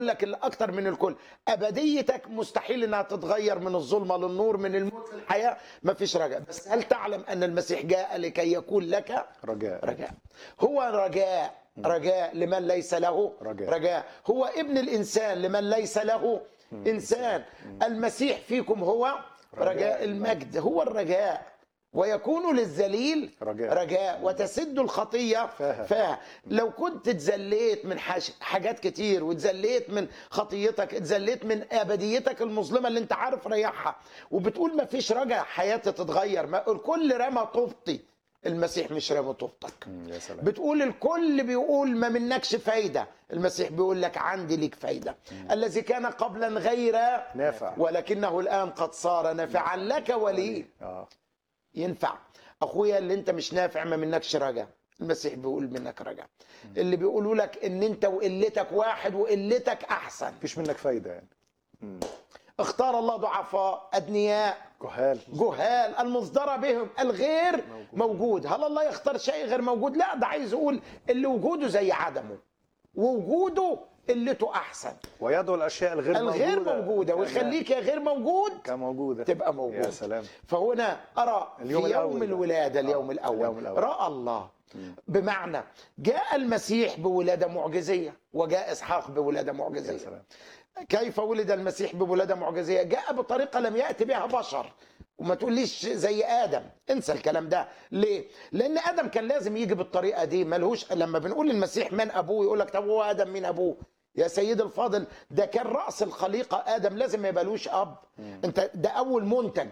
لك اللي اكتر من الكل ابديتك مستحيل انها تتغير من الظلمه للنور من الموت للحياه ما فيش رجاء بس هل تعلم ان المسيح جاء لكي يكون لك رجاء رجاء هو رجاء رجاء لمن ليس له رجاء. رجاء هو ابن الانسان لمن ليس له انسان المسيح فيكم هو رجاء رجاء المجد هو الرجاء ويكون للذليل رجاء. رجاء وتسد الخطيه فاها. فاها لو كنت اتذليت من حاج- حاجات كتير واتذليت من خطيتك اتذليت من ابديتك المظلمه اللي انت عارف ريحها وبتقول ما فيش رجاء حياتي تتغير ما الكل رمى طوبتي المسيح مش رمى طوبتك مم، يا سلام بتقول الكل بيقول ما منكش فايدة المسيح بيقول لك عندي ليك فايدة الذي كان قبلا غير نافع. ولكنه الآن قد صار نافعا لك ولي اه ينفع أخويا اللي أنت مش نافع ما منكش رجا المسيح بيقول منك رجا اللي بيقولوا لك ان انت وقلتك واحد وقلتك احسن مفيش منك فايده يعني مم. اختار الله ضعفاء ادنياء جهال جهال المصدر بهم الغير موجود هل الله يختار شيء غير موجود لا ده عايز يقول اللي وجوده زي عدمه ووجوده قلته احسن ويدعو الاشياء الغير الغير موجوده موجوده ويخليك يا غير موجود كموجوده تبقى موجود يا سلام فهنا ارى اليوم في الأول يوم ده. الولاده اليوم آه، الاول, اليوم الأول. راى الله بمعنى جاء المسيح بولاده معجزيه وجاء اسحاق بولاده يا معجزيه سلام كيف ولد المسيح بولادة معجزية جاء بطريقة لم يأتي بها بشر وما تقوليش زي آدم انسى الكلام ده ليه لأن آدم كان لازم يجي بالطريقة دي ملهوش لما بنقول المسيح من أبوه يقول لك طب هو آدم مين أبوه يا سيد الفاضل ده كان رأس الخليقة آدم لازم ما يبقالوش أب انت ده أول منتج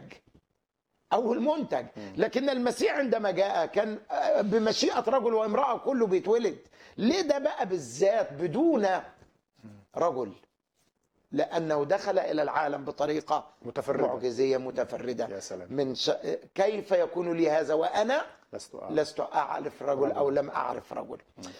أول منتج لكن المسيح عندما جاء كان آه، بمشيئة رجل وامرأة كله بيتولد ليه ده بقى بالذات بدون رجل لأنه دخل إلى العالم بطريقة متفردة. معجزية متفردة يا سلام. من ش... كيف يكون لي هذا وأنا لست أعلم. لست أعرف رجل أو لم أعرف رجل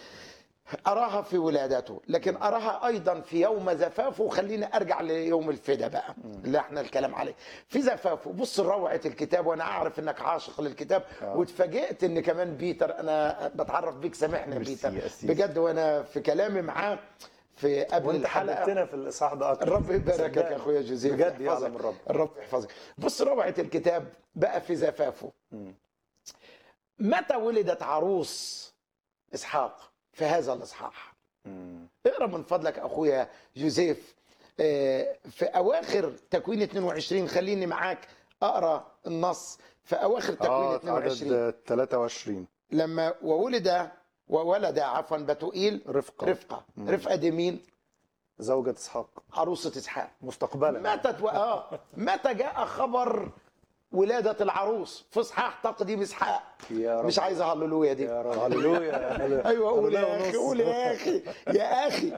أراها في ولادته لكن أراها أيضا في يوم زفافه خليني أرجع ليوم الفدا بقى اللي احنا الكلام عليه في زفافه بص روعة الكتاب وأنا أعرف إنك عاشق للكتاب آه. واتفاجئت إن كمان بيتر أنا بتعرف بيك سامحني يا ميرسي بيتر يا أسيس. بجد وأنا في كلامي معاه في قبل وانت الحلقة حببتنا في الاصحاح ده اكتر الرب يباركك صدقني. يا اخويا جوزيف بجد يحفظك. يعلم الرب الرب يحفظك بص روعه الكتاب بقى في زفافه مم. متى ولدت عروس اسحاق في هذا الاصحاح مم. اقرا من فضلك اخويا جوزيف آه، في اواخر تكوين 22 خليني معاك اقرا النص في اواخر تكوين اه 22 عدد 23 لما وولد وولد عفوا بتوئيل رفقه رفقه مم. رفقه دي مين زوجة اسحاق عروسه اسحاق مستقبلا متى تو... اه متى جاء خبر ولادة العروس في اصحاح تقديم اسحاق يا رب مش عايز هللويا دي يا رب هللويا ايوه قول هللويا يا اخي ونص. قول يا اخي يا اخي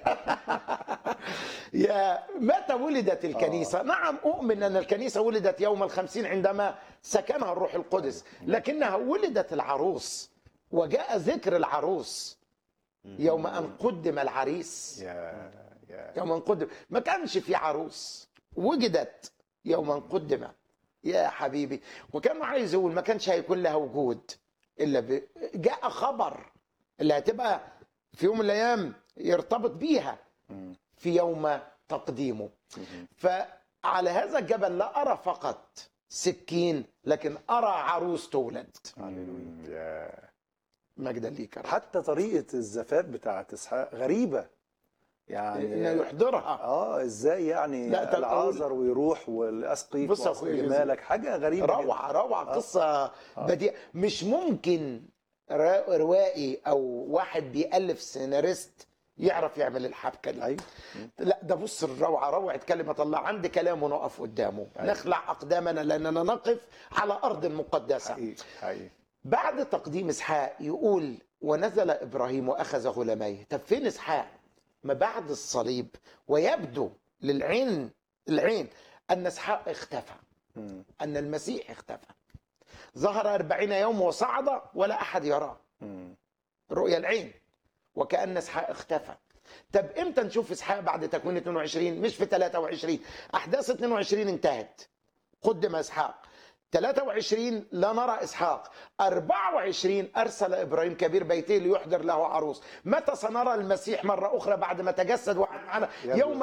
يا متى ولدت الكنيسة؟ نعم أؤمن أن الكنيسة ولدت يوم الخمسين عندما سكنها الروح القدس لكنها ولدت العروس وجاء ذكر العروس يوم أن قدم العريس يا يا يوم أن قدم ما كانش في عروس وجدت يوم أن قدم يا حبيبي وكان عايز يقول ما كانش هيكون لها وجود الا ب... جاء خبر اللي هتبقى في يوم من الايام يرتبط بيها مم. في يوم تقديمه مم. فعلى هذا الجبل لا ارى فقط سكين لكن ارى عروس تولد مم. يا مجدا ليك يا رب حتى طريقة الزفاف بتاعت اسحاق غريبة يعني انه يحضرها اه ازاي يعني لا، طب العازر ويروح والاسقيك بص يا واسقي أخويا جمالك حاجة غريبة جداً. روعه روعه قصه بديعه مش ممكن را- روائي او واحد بيالف سيناريست يعرف يعمل الحبكه دي ايوه لا ده بص الروعه روعه كلمه الله عندي كلام ونقف قدامه أيوة. نخلع اقدامنا لاننا نقف على ارض مقدسه حقيقي حقيقي بعد تقديم اسحاق يقول ونزل ابراهيم واخذ غلاميه طب فين اسحاق ما بعد الصليب ويبدو للعين العين ان اسحاق اختفى مم. ان المسيح اختفى ظهر أربعين يوم وصعد ولا احد يراه مم. رؤيا العين وكأن اسحاق اختفى طب امتى نشوف اسحاق بعد تكوين 22 مش في 23 احداث 22 انتهت قدم اسحاق 23 لا نرى إسحاق 24 أرسل إبراهيم كبير بيته ليحضر له عروس متى سنرى المسيح مرة أخرى بعد ما تجسد وعد معنا يبدو. يوم